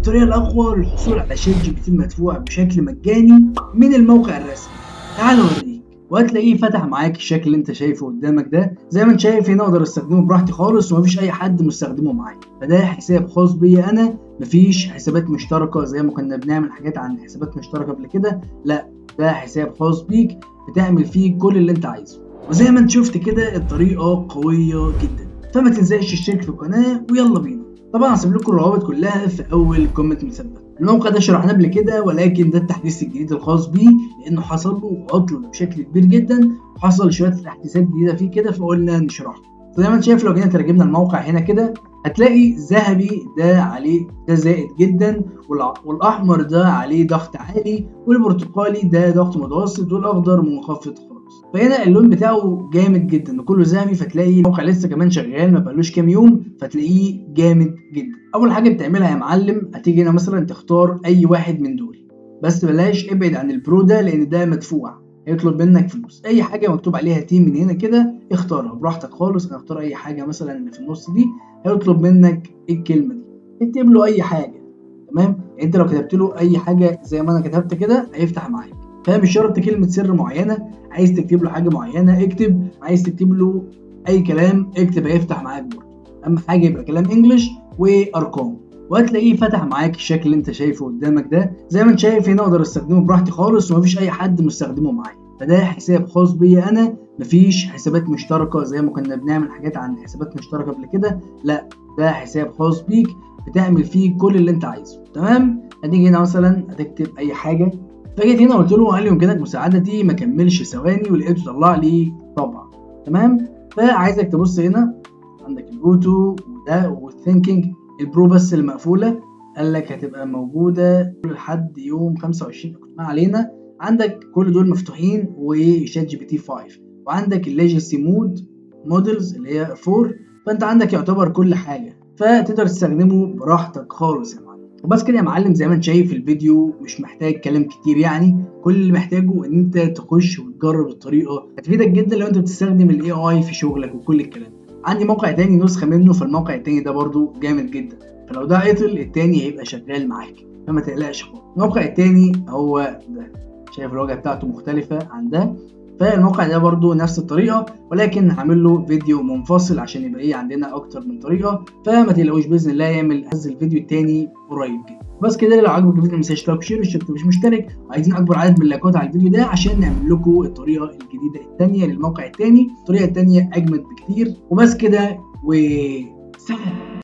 الطريقه الاقوى للحصول على شات جي بي تي المدفوع بشكل مجاني من الموقع الرسمي تعال اوريك وهتلاقيه فتح معاك الشكل اللي انت شايفه قدامك ده زي ما انت شايف هنا اقدر استخدمه براحتي خالص ومفيش اي حد مستخدمه معايا فده حساب خاص بيا انا مفيش حسابات مشتركه زي ما كنا بنعمل حاجات عن حسابات مشتركه قبل كده لا ده حساب خاص بيك بتعمل فيه كل اللي انت عايزه وزي ما انت شفت كده الطريقه قويه جدا فما تنساش تشترك في القناه ويلا بينا طبعا هسيب لكم الروابط كلها في اول كومنت مثبت الموقع ده شرحناه قبل كده ولكن ده التحديث الجديد الخاص بيه لانه حصل له عطل بشكل كبير جدا وحصل شويه تحديثات جديده فيه كده فقلنا نشرحه فزي ما انت شايف لو جينا ترجمنا الموقع هنا كده هتلاقي ذهبي ده عليه ده زائد جدا والاحمر ده عليه ضغط عالي والبرتقالي ده ضغط متوسط والاخضر منخفض خالص فهنا اللون بتاعه جامد جدا وكله ذهبي فتلاقي الموقع لسه كمان شغال ما بقالوش كام يوم فتلاقيه جامد جدا اول حاجه بتعملها يا معلم هتيجي هنا مثلا تختار اي واحد من دول بس بلاش ابعد عن البرو ده لان ده مدفوع هيطلب منك فلوس اي حاجه مكتوب عليها تيم من هنا كده اختارها براحتك خالص انا اختار اي حاجه مثلا في النص دي هيطلب منك الكلمه دي اكتب له اي حاجه تمام انت لو كتبت له اي حاجه زي ما انا كتبت كده هيفتح معاك فمش شرط كلمه سر معينه عايز تكتب له حاجه معينه اكتب عايز تكتب له اي كلام اكتب هيفتح معاك برضه اهم حاجه يبقى كلام انجلش وارقام وهتلاقيه فتح معاك الشكل اللي انت شايفه قدامك ده زي ما انت شايف هنا اقدر استخدمه براحتي خالص ومفيش اي حد مستخدمه معايا فده حساب خاص بيا انا مفيش حسابات مشتركه زي ما كنا بنعمل حاجات عن حسابات مشتركه قبل كده لا ده حساب خاص بيك بتعمل فيه كل اللي انت عايزه تمام هتيجي هنا مثلا هتكتب اي حاجه فجيت هنا قلت له هل يمكنك مساعدتي ما كملش ثواني ولقيته طلع لي طبعا تمام فعايزك تبص هنا عندك الاوتو وده والثينكينج البرو بس اللي مقفوله قال لك هتبقى موجوده لحد يوم 25 ما علينا عندك كل دول مفتوحين وشات جي بي تي 5 وعندك الليجسي مود مودلز اللي هي 4 فانت عندك يعتبر كل حاجه فتقدر تستخدمه براحتك خالص يا معلم وبس كده يا معلم زي ما انت شايف الفيديو مش محتاج كلام كتير يعني كل اللي محتاجه ان انت تخش وتجرب الطريقه هتفيدك جدا لو انت بتستخدم الاي اي في شغلك وكل الكلام عندي موقع تاني نسخه منه فالموقع التاني ده برضو جامد جدا فلو ده عطل التاني هيبقى شغال معاك فما تقلقش خالص الموقع التاني هو ده شايف الواجهه بتاعته مختلفه عن ده فالموقع ده برضو نفس الطريقه ولكن هعمل له فيديو منفصل عشان يبقى ايه عندنا اكتر من طريقه فما تقلقوش باذن الله يعمل هذا الفيديو التاني قريب جدا بس كده لو عجبك الفيديو ما تنساش لايك وشير واشترك مش مشترك وعايزين اكبر عدد من اللايكات على الفيديو ده عشان نعمل لكم الطريقه الجديده الثانيه للموقع الثاني الطريقه الثانيه اجمد بكتير وبس كده و سلام